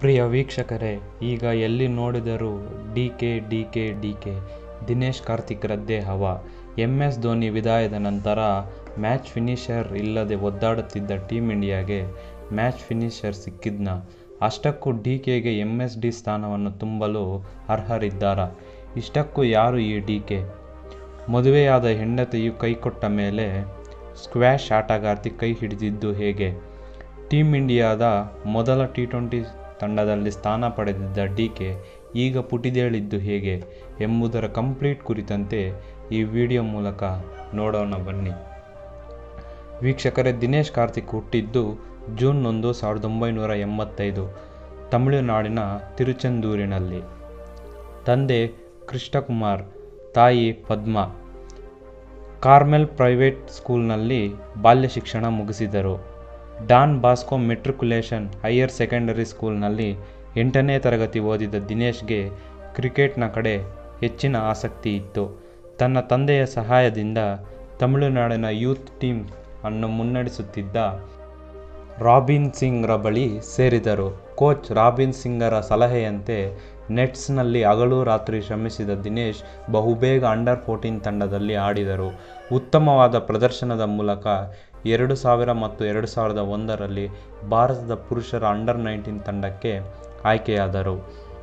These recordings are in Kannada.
ಪ್ರಿಯ ವೀಕ್ಷಕರೇ ಈಗ ಎಲ್ಲಿ ನೋಡಿದರೂ D K D K D K Dinesh Karthik ರದ್ದೇ ಹವಾ ಎಂ ಎಸ್ ಧೋನಿ ವಿದಾಯದ ನಂತರ ಮ್ಯಾಚ್ ಫಿನಿಷರ್ ಇಲ್ಲದೆ ಒದ್ದಾಡುತ್ತಿದ್ದ ಟೀಮ್ ಇಂಡಿಯಾಗೆ ಮ್ಯಾಚ್ ಫಿನಿಷರ್ ಸಿಕ್ಕಿದ್ನ ಅಷ್ಟಕ್ಕೂ ಡಿ ಕೆಗೆ ಎಂ ಎಸ್ ಡಿ ಸ್ಥಾನವನ್ನು ತುಂಬಲು ಅರ್ಹರಿದ್ದಾರಾ ಇಷ್ಟಕ್ಕೂ ಯಾರು ಈ ಡಿ ಕೆ ಮದುವೆಯಾದ ಹೆಂಡತಿಯು ಕೈಕೊಟ್ಟ ಮೇಲೆ ಸ್ಕ್ವ್ಯಾಷ್ ಆಟಗಾರ್ತಿ ಕೈ ಹಿಡಿದಿದ್ದು ಹೇಗೆ ಟೀಮ್ ಇಂಡಿಯಾದ ಮೊದಲ ಟಿ ಟ್ವೆಂಟಿ ತಂಡದಲ್ಲಿ ಸ್ಥಾನ ಪಡೆದಿದ್ದ ಡಿ ಕೆ ಈಗ ಪುಟಿದೇಳಿದ್ದು ಹೇಗೆ ಎಂಬುದರ ಕಂಪ್ಲೀಟ್ ಕುರಿತಂತೆ ಈ ವಿಡಿಯೋ ಮೂಲಕ ನೋಡೋಣ ಬನ್ನಿ ವೀಕ್ಷಕರೇ ದಿನೇಶ್ ಕಾರ್ತಿಕ್ ಹುಟ್ಟಿದ್ದು ಜೂನ್ ಒಂದು ಸಾವಿರದ ಒಂಬೈನೂರ ಎಂಬತ್ತೈದು ತಮಿಳುನಾಡಿನ ತಿರುಚೆಂದೂರಿನಲ್ಲಿ ತಂದೆ ಕೃಷ್ಣಕುಮಾರ್ ತಾಯಿ ಪದ್ಮಾ ಕಾರ್ಮೆಲ್ ಪ್ರೈವೇಟ್ ಸ್ಕೂಲ್ನಲ್ಲಿ ಬಾಲ್ಯ ಶಿಕ್ಷಣ ಮುಗಿಸಿದರು Don Bosco matriculation higher secondary ಸ್ಕೂಲ್ನಲ್ಲಿ ಎಂಟನೇ ತರಗತಿ ಓದಿದ ದಿನೇಶ್ಗೆ ಕ್ರಿಕೆಟ್ನ ಕಡೆ ಹೆಚ್ಚಿನ ಆಸಕ್ತಿ ಇತ್ತು ತನ್ನ ತಂದೆಯ ಸಹಾಯದಿಂದ ತಮಿಳುನಾಡಿನ ಯೂತ್ ಟೀಮ್ ಅನ್ನು ಮುನ್ನಡೆಸುತ್ತಿದ್ದ ರಾಬಿನ್ ಸಿಂಗ್ರ ಬಳಿ ಸೇರಿದರು ಕೋಚ್ ರಾಬಿನ್ ಸಿಂಗರ ಸಲಹೆಯಂತೆ ನೆಟ್ಸ್ನಲ್ಲಿ ಹಗಲು ರಾತ್ರಿ ಶ್ರಮಿಸಿದ ದಿನೇಶ್ ಬಹುಬೇಗ ಅಂಡರ್ ಫೋರ್ಟೀನ್ ತಂಡದಲ್ಲಿ ಆಡಿದರು ಉತ್ತಮವಾದ ಪ್ರದರ್ಶನದ ಮೂಲಕ ಎರಡು ಸಾವಿರ ಮತ್ತು ಎರಡು ಸಾವಿರದ ಒಂದರಲ್ಲಿ ಭಾರತದ ಪುರುಷರ ಅಂಡರ್ ನೈನ್ಟೀನ್ ತಂಡಕ್ಕೆ ಆಯ್ಕೆಯಾದರು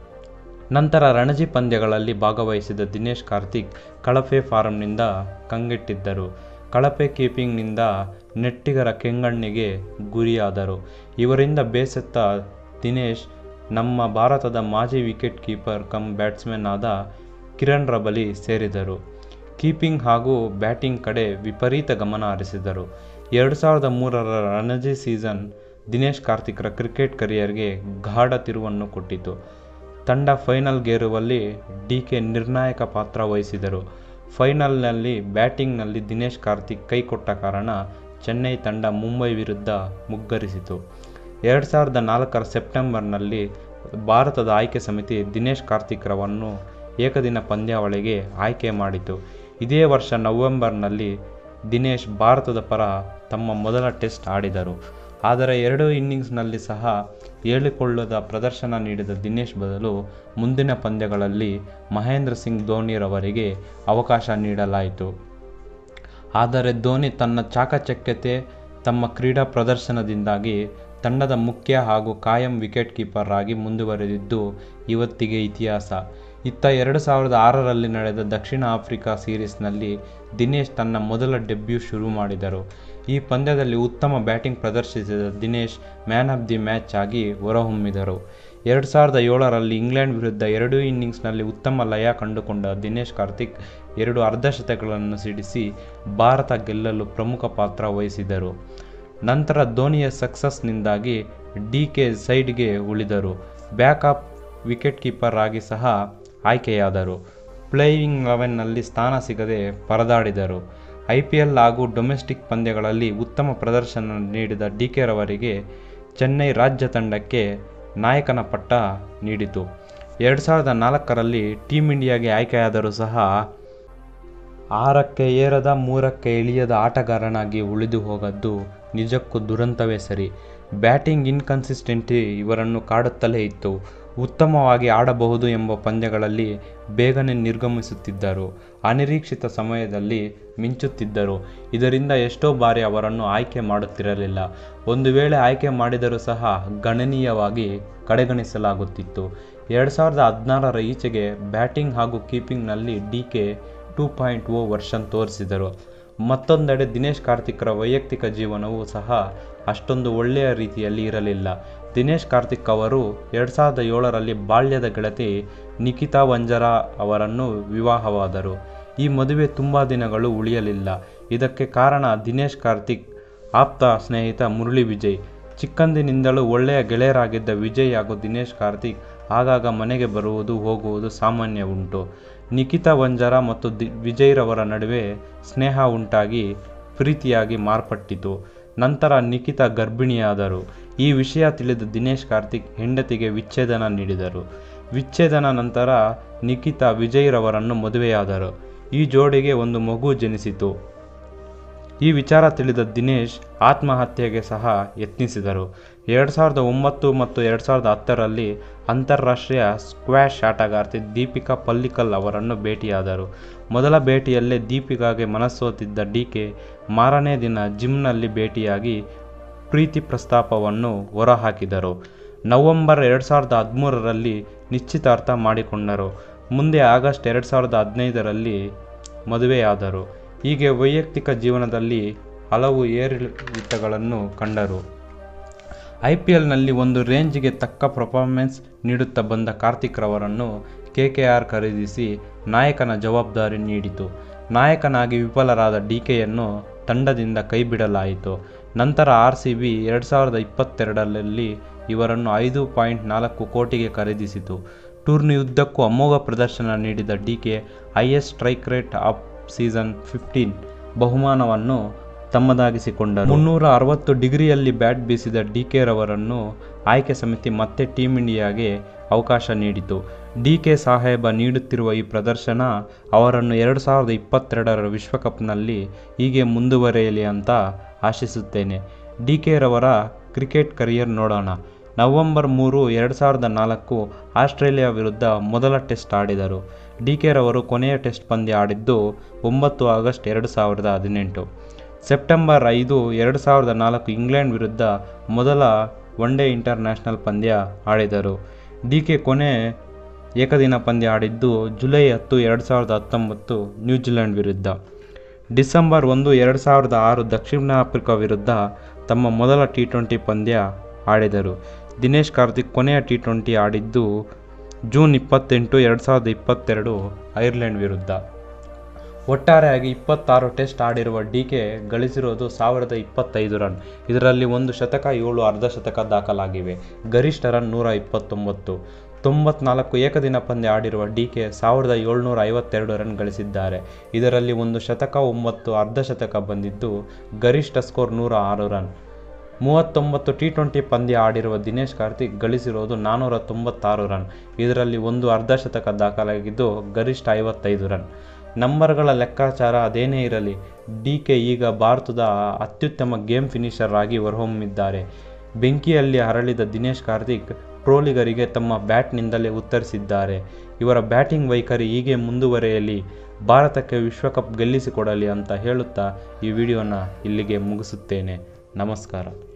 ನಂತರ ರಣಜಿ ಪಂದ್ಯಗಳಲ್ಲಿ ಭಾಗವಹಿಸಿದ ದಿನೇಶ್ ಕಾರ್ತಿಕ್ ಕಳಪೆ ಫಾರಂನಿಂದ ಕಂಗೆಟ್ಟಿದ್ದರು ಕಳಪೆ ಕೀಪಿಂಗ್ನಿಂದ ನೆಟ್ಟಿಗರ ಕೆಂಗಣ್ಣಿಗೆ ಗುರಿಯಾದರು ಇವರಿಂದ ಬೇಸತ್ತ ದಿನೇಶ್ ನಮ್ಮ ಭಾರತದ ಮಾಜಿ ವಿಕೆಟ್ ಕೀಪರ್ ಕಮ್ ಬ್ಯಾಟ್ಸ್ಮನ್ ಆದ ಕಿರಣ್ ಬಳಿ ಸೇರಿದರು ಕೀಪಿಂಗ್ ಹಾಗೂ ಬ್ಯಾಟಿಂಗ್ ಕಡೆ ವಿಪರೀತ ಗಮನ ಹರಿಸಿದರು ಎರಡು ಸಾವಿರದ ಮೂರರ ರಣಜಿ ಸೀಸನ್ ದಿನೇಶ್ ಕಾರ್ತಿಕ್ರ ಕ್ರಿಕೆಟ್ ಕರಿಯರ್ಗೆ ಗಾಢ ತಿರುವನ್ನು ಕೊಟ್ಟಿತು ತಂಡ ಫೈನಲ್ಗೇರುವಲ್ಲಿ ಡಿ ಕೆ ನಿರ್ಣಾಯಕ ಪಾತ್ರ ವಹಿಸಿದರು ಫೈನಲ್ನಲ್ಲಿ ಬ್ಯಾಟಿಂಗ್ನಲ್ಲಿ ದಿನೇಶ್ ಕಾರ್ತಿಕ್ ಕೈಕೊಟ್ಟ ಕಾರಣ ಚೆನ್ನೈ ತಂಡ ಮುಂಬೈ ವಿರುದ್ಧ ಮುಗ್ಗರಿಸಿತು ಎರಡು ಸಾವಿರದ ನಾಲ್ಕರ ಸೆಪ್ಟೆಂಬರ್ನಲ್ಲಿ ಭಾರತದ ಆಯ್ಕೆ ಸಮಿತಿ ದಿನೇಶ್ ಕಾರ್ತಿಕ್ರವನ್ನು ಏಕದಿನ ಪಂದ್ಯಾವಳಿಗೆ ಆಯ್ಕೆ ಮಾಡಿತು ಇದೇ ವರ್ಷ ನವೆಂಬರ್ನಲ್ಲಿ ದಿನೇಶ್ ಭಾರತದ ಪರ ತಮ್ಮ ಮೊದಲ ಟೆಸ್ಟ್ ಆಡಿದರು ಆದರೆ ಎರಡು ಇನ್ನಿಂಗ್ಸ್ನಲ್ಲಿ ಸಹ ಹೇಳಿಕೊಳ್ಳದ ಪ್ರದರ್ಶನ ನೀಡಿದ ದಿನೇಶ್ ಬದಲು ಮುಂದಿನ ಪಂದ್ಯಗಳಲ್ಲಿ ಮಹೇಂದ್ರ ಸಿಂಗ್ ಧೋನಿರವರಿಗೆ ಅವಕಾಶ ನೀಡಲಾಯಿತು ಆದರೆ ಧೋನಿ ತನ್ನ ಚಾಕಚಕ್ಯತೆ ತಮ್ಮ ಕ್ರೀಡಾ ಪ್ರದರ್ಶನದಿಂದಾಗಿ ತಂಡದ ಮುಖ್ಯ ಹಾಗೂ ಕಾಯಂ ವಿಕೆಟ್ ಕೀಪರ್ ಆಗಿ ಮುಂದುವರೆದಿದ್ದು ಇವತ್ತಿಗೆ ಇತಿಹಾಸ ಇತ್ತ ಎರಡು ಸಾವಿರದ ಆರರಲ್ಲಿ ನಡೆದ ದಕ್ಷಿಣ ಆಫ್ರಿಕಾ ಸೀರೀಸ್ನಲ್ಲಿ ದಿನೇಶ್ ತನ್ನ ಮೊದಲ ಡೆಬ್ಯೂ ಶುರು ಮಾಡಿದರು ಈ ಪಂದ್ಯದಲ್ಲಿ ಉತ್ತಮ ಬ್ಯಾಟಿಂಗ್ ಪ್ರದರ್ಶಿಸಿದ Dinesh man of the match ಆಗಿ ಹೊರಹೊಮ್ಮಿದರು ಎರಡು ಸಾವಿರದ ಏಳರಲ್ಲಿ ಇಂಗ್ಲೆಂಡ್ ವಿರುದ್ಧ ಎರಡೂ ಇನ್ನಿಂಗ್ಸ್ನಲ್ಲಿ ಉತ್ತಮ ಲಯ ಕಂಡುಕೊಂಡ ದಿನೇಶ್ ಕಾರ್ತಿಕ್ ಎರಡು ಅರ್ಧಶತಕಗಳನ್ನು ಸಿಡಿಸಿ ಭಾರತ ಗೆಲ್ಲಲು ಪ್ರಮುಖ ಪಾತ್ರ ವಹಿಸಿದರು ನಂತರ ಧೋನಿಯ ಸಕ್ಸಸ್ನಿಂದಾಗಿ ಡಿ ಕೆ ಸೈಡ್ಗೆ ಉಳಿದರು ಬ್ಯಾಕಪ್ ವಿಕೆಟ್ ಕೀಪರ್ ಆಗಿ ಸಹ ಆಯ್ಕೆಯಾದರು ಪ್ಲೇಯಿಂಗ್ ಲೆವೆನ್ನಲ್ಲಿ ಸ್ಥಾನ ಸಿಗದೆ ಪರದಾಡಿದರು ಐ ಪಿ ಎಲ್ ಹಾಗೂ ಡೊಮೆಸ್ಟಿಕ್ ಪಂದ್ಯಗಳಲ್ಲಿ ಉತ್ತಮ ಪ್ರದರ್ಶನ ನೀಡಿದ ಡಿ ಕೆರವರಿಗೆ ಚೆನ್ನೈ ರಾಜ್ಯ ತಂಡಕ್ಕೆ ನಾಯಕನ ಪಟ್ಟ ನೀಡಿತು ಎರಡು ಸಾವಿರದ ನಾಲ್ಕರಲ್ಲಿ ಟೀಮ್ ಇಂಡಿಯಾಗೆ ಆಯ್ಕೆಯಾದರೂ ಸಹ ಆರಕ್ಕೆ ಏರದ ಮೂರಕ್ಕೆ ಇಳಿಯದ ಆಟಗಾರನಾಗಿ ಉಳಿದು ಹೋಗದ್ದು ನಿಜಕ್ಕೂ ದುರಂತವೇ ಸರಿ ಬ್ಯಾಟಿಂಗ್ ಇನ್ಕನ್ಸಿಸ್ಟೆಂಟಿ ಇವರನ್ನು ಕಾಡುತ್ತಲೇ ಇತ್ತು ಉತ್ತಮವಾಗಿ ಆಡಬಹುದು ಎಂಬ ಪಂದ್ಯಗಳಲ್ಲಿ ಬೇಗನೆ ನಿರ್ಗಮಿಸುತ್ತಿದ್ದರು ಅನಿರೀಕ್ಷಿತ ಸಮಯದಲ್ಲಿ ಮಿಂಚುತ್ತಿದ್ದರು ಇದರಿಂದ ಎಷ್ಟೋ ಬಾರಿ ಅವರನ್ನು ಆಯ್ಕೆ ಮಾಡುತ್ತಿರಲಿಲ್ಲ ಒಂದು ವೇಳೆ ಆಯ್ಕೆ ಮಾಡಿದರೂ ಸಹ ಗಣನೀಯವಾಗಿ ಕಡೆಗಣಿಸಲಾಗುತ್ತಿತ್ತು ಎರಡು ಸಾವಿರದ ಹದಿನಾರರ ಈಚೆಗೆ ಬ್ಯಾಟಿಂಗ್ ಹಾಗೂ ಕೀಪಿಂಗ್ನಲ್ಲಿ D K two point O version ತೋರಿಸಿದರು ಮತ್ತೊಂದೆಡೆ ದಿನೇಶ್ ಕಾರ್ತಿಕ್ರ ವೈಯಕ್ತಿಕ ಜೀವನವೂ ಸಹ ಅಷ್ಟೊಂದು ಒಳ್ಳೆಯ ರೀತಿಯಲ್ಲಿ ಇರಲಿಲ್ಲ ದಿನೇಶ್ ಕಾರ್ತಿಕ್ ಅವರು ಎರಡು ಸಾವಿರದ ಏಳರಲ್ಲಿ ಬಾಲ್ಯದ ಗೆಳತಿ ನಿಖಿತಾ ವಂಜರಾ ಅವರನ್ನು ವಿವಾಹವಾದರು ಈ ಮದುವೆ ತುಂಬ ದಿನಗಳು ಉಳಿಯಲಿಲ್ಲ ಇದಕ್ಕೆ ಕಾರಣ ದಿನೇಶ್ ಕಾರ್ತಿಕ್ ಆಪ್ತ ಸ್ನೇಹಿತ ಮುರಳಿ ವಿಜಯ್ ಚಿಕ್ಕಂದಿನಿಂದಲೂ ಒಳ್ಳೆಯ ಗೆಳೆಯರಾಗಿದ್ದ ವಿಜಯ್ ಹಾಗೂ ದಿನೇಶ್ ಕಾರ್ತಿಕ್ ಆಗಾಗ ಮನೆಗೆ ಬರುವುದು ಹೋಗುವುದು ಸಾಮಾನ್ಯ ಉಂಟು ನಿಖಿತಾ ವಂಜರ ಮತ್ತು ದಿ ವಿಜಯ್ರವರ ನಡುವೆ ಸ್ನೇಹ ಉಂಟಾಗಿ ಪ್ರೀತಿಯಾಗಿ ಮಾರ್ಪಟ್ಟಿತು ನಂತರ ನಿಖಿತಾ ಗರ್ಭಿಣಿಯಾದರು ಈ ವಿಷಯ ತಿಳಿದ ದಿನೇಶ್ ಕಾರ್ತಿಕ್ ಹೆಂಡತಿಗೆ ವಿಚ್ಛೇದನ ನೀಡಿದರು ವಿಚ್ಛೇದನ ನಂತರ ನಿಖಿತಾ ವಿಜಯ್ರವರನ್ನು ಮದುವೆಯಾದರು ಈ ಜೋಡಿಗೆ ಒಂದು ಮಗು ಜನಿಸಿತು ಈ ವಿಚಾರ ತಿಳಿದ ದಿನೇಶ್ ಆತ್ಮಹತ್ಯೆಗೆ ಸಹ ಯತ್ನಿಸಿದರು ಎರಡು ಸಾವಿರದ ಒಂಬತ್ತು ಮತ್ತು ಎರಡು ಸಾವಿರದ ಹತ್ತರಲ್ಲಿ ಅಂತಾರಾಷ್ಟ್ರೀಯ ಸ್ಕ್ವ್ಯಾಷ್ ಆಟಗಾರ್ತಿ ದೀಪಿಕಾ ಪಲ್ಲಿಕಲ್ ಅವರನ್ನು ಭೇಟಿಯಾದರು ಮೊದಲ ಭೇಟಿಯಲ್ಲೇ ದೀಪಿಕಾಗೆ ಮನಸೋತಿದ್ದ ಡಿಕೆ ಮಾರನೇ ದಿನ ಜಿಮ್ನಲ್ಲಿ ಭೇಟಿಯಾಗಿ ಪ್ರೀತಿ ಪ್ರಸ್ತಾಪವನ್ನು ಹೊರಹಾಕಿದರು ನವೆಂಬರ್ ಎರಡು ಸಾವಿರದ ಹದಿಮೂರರಲ್ಲಿ ನಿಶ್ಚಿತಾರ್ಥ ಮಾಡಿಕೊಂಡರು ಮುಂದೆ ಆಗಸ್ಟ್ ಎರಡು ಸಾವಿರದ ಹದಿನೈದರಲ್ಲಿ ಮದುವೆಯಾದರು ಹೀಗೆ ವೈಯಕ್ತಿಕ ಜೀವನದಲ್ಲಿ ಹಲವು ಏರಿಳಿತಗಳನ್ನು ಕಂಡರು ಐ ಪಿ ಎಲ್ನಲ್ಲಿ ಒಂದು ರೇಂಜ್ಗೆ ತಕ್ಕ ಪರ್ಫಾರ್ಮೆನ್ಸ್ ನೀಡುತ್ತಾ ಬಂದ ಕಾರ್ತಿಕ್ ರವರನ್ನು ಕೆ ಕೆ ಆರ್ ಖರೀದಿಸಿ ನಾಯಕನ ಜವಾಬ್ದಾರಿ ನೀಡಿತು ನಾಯಕನಾಗಿ ವಿಫಲರಾದ ಡಿಕೆಯನ್ನು ತಂಡದಿಂದ ಕೈಬಿಡಲಾಯಿತು ನಂತರ ಆರ್ ಸಿ ಬಿ ಎರಡು ಸಾವಿರದ ಇಪ್ಪತ್ತೆರಡರಲ್ಲಿ ಇವರನ್ನು ಐದು ಪಾಯಿಂಟ್ ನಾಲ್ಕು ಕೋಟಿಗೆ ಖರೀದಿಸಿತು ಟೂರ್ನಿಯುದ್ದಕ್ಕೂ ಅಮೋಘ ಪ್ರದರ್ಶನ ನೀಡಿದ DK highest strike rate of season fifteen ಬಹುಮಾನವನ್ನು ತಮ್ಮದಾಗಿಸಿಕೊಂಡರು ಮುನ್ನೂರ ಅರವತ್ತು ಡಿಗ್ರಿಯಲ್ಲಿ ಬ್ಯಾಟ್ ಬೀಸಿದ ಡಿಕೆ ರವರನ್ನು ಆಯ್ಕೆ ಸಮಿತಿ ಮತ್ತೆ ಟೀಂ ಇಂಡಿಯಾಗೆ ಅವಕಾಶ ನೀಡಿತು ಡಿಕೆ ಸಾಹೇಬ ನೀಡುತ್ತಿರುವ ಈ ಪ್ರದರ್ಶನ ಅವರನ್ನು ಎರಡು ಸಾವಿರದ ಇಪ್ಪತ್ತೆರಡರ ವಿಶ್ವಕಪ್ನಲ್ಲಿ ಹೀಗೆ ಮುಂದುವರೆಯಲಿ ಅಂತ ಆಶಿಸುತ್ತೇನೆ ಡಿಕೆ ರವರ ಕ್ರಿಕೆಟ್ ಕರಿಯರ್ ನೋಡೋಣ ನವೆಂಬರ್ ಮೂರು ಎರಡು ಸಾವಿರದ ನಾಲ್ಕು ಆಸ್ಟ್ರೇಲಿಯಾ ವಿರುದ್ಧ ಮೊದಲ ಟೆಸ್ಟ್ ಆಡಿದರು ಡಿಕೆ ರವರು ಕೊನೆಯ ಟೆಸ್ಟ್ ಪಂದ್ಯ ಆಡಿದ್ದು ಒಂಬತ್ತು ಆಗಸ್ಟ್ ಎರಡು ಸಾವಿರದ ಹದಿನೆಂಟು ಸೆಪ್ಟೆಂಬರ್ ಐದು ಎರಡು ಸಾವಿರದ ನಾಲ್ಕು ಇಂಗ್ಲೆಂಡ್ ವಿರುದ್ಧ ಮೊದಲ ಒನ್ಡೇ ಇಂಟರ್ನ್ಯಾಷನಲ್ ಪಂದ್ಯ ಆಡಿದರು ಡಿಕೆ ಕೊನೆ ಏಕದಿನ ಪಂದ್ಯ ಆಡಿದ್ದು ಜುಲೈ ಹತ್ತು ಎರಡು ಸಾವಿರದ ಹತ್ತೊಂಬತ್ತು ನ್ಯೂಜಿಲೆಂಡ್ ವಿರುದ್ಧ ಡಿಸೆಂಬರ್ ಒಂದು ಎರಡು ಸಾವಿರದ ಆರು ದಕ್ಷಿಣ ಆಫ್ರಿಕಾ ವಿರುದ್ಧ ತಮ್ಮ ಮೊದಲ ಟಿ ಟ್ವೆಂಟಿ ಪಂದ್ಯ ಆಡಿದರು ದಿನೇಶ್ ಕಾರ್ತಿಕ್ ಕೊನೆಯ ಟಿ ಟ್ವೆಂಟಿ ಆಡಿದ್ದು ಜೂನ್ ಇಪ್ಪತ್ತೆಂಟು ಎರಡು ಸಾವಿರದ ಇಪ್ಪತ್ತೆರಡು ಐರ್ಲೆಂಡ್ ವಿರುದ್ಧ ಒಟ್ಟಾರೆಯಾಗಿ ಇಪ್ಪತ್ತಾರು ಟೆಸ್ಟ್ ಆಡಿರುವ ಡಿಕೆ ಗಳಿಸಿರೋದು ಸಾವಿರದ ಇಪ್ಪತ್ತೈದು ರನ್ ಇದರಲ್ಲಿ ಒಂದು ಶತಕ ಏಳು ಅರ್ಧ ಶತಕ ದಾಖಲಾಗಿವೆ ಗರಿಷ್ಠ ರನ್ ನೂರ ಇಪ್ಪತ್ತೊಂಬತ್ತು ತೊಂಬತ್ನಾಲ್ಕು ಏಕದಿನ ಪಂದ್ಯ ಆಡಿರುವ ಡಿಕೆ ಸಾವಿರದ ಏಳ್ನೂರ ಐವತ್ತೆರಡು ರನ್ ಗಳಿಸಿದ್ದಾರೆ ಇದರಲ್ಲಿ ಒಂದು ಶತಕ ಒಂಬತ್ತು ಅರ್ಧ ಶತಕ ಬಂದಿದ್ದು ಗರಿಷ್ಠ ಸ್ಕೋರ್ ನೂರ ಆರು ರನ್ ಮೂವತ್ತೊಂಬತ್ತು ಟಿ ಟ್ವೆಂಟಿ ಪಂದ್ಯ ಆಡಿರುವ ದಿನೇಶ್ ಕಾರ್ತಿಕ್ ಗಳಿಸಿರೋದು ನಾನ್ನೂರ ತೊಂಬತ್ತಾರು ರನ್ ಇದರಲ್ಲಿ ಒಂದು ಅರ್ಧ ಶತಕ ದಾಖಲಾಗಿದ್ದು ಗರಿಷ್ಠ ಐವತ್ತೈದು ರನ್ ನಂಬರ್ಗಳ ಲೆಕ್ಕಾಚಾರ ಅದೇನೇ ಇರಲಿ ಡಿ ಕೆ ಈಗ ಭಾರತದ ಅತ್ಯುತ್ತಮ ಗೇಮ್ ಫಿನಿಷರ್ ಆಗಿ ಹೊರಹೊಮ್ಮಿದ್ದಾರೆ ಬೆಂಕಿಯಲ್ಲಿ ಹರಳಿದ ದಿನೇಶ್ ಕಾರ್ತಿಕ್ ಟ್ರೋಲಿಗರಿಗೆ ತಮ್ಮ ಬ್ಯಾಟ್ನಿಂದಲೇ ಉತ್ತರಿಸಿದ್ದಾರೆ ಇವರ ಬ್ಯಾಟಿಂಗ್ ವೈಖರಿ ಹೀಗೆ ಮುಂದುವರೆಯಲಿ ಭಾರತಕ್ಕೆ ವಿಶ್ವಕಪ್ ಗೆಲ್ಲಿಸಿಕೊಡಲಿ ಅಂತ ಹೇಳುತ್ತಾ ಈ ವಿಡಿಯೋನ ಇಲ್ಲಿಗೆ ಮುಗಿಸುತ್ತೇನೆ ನಮಸ್ಕಾರ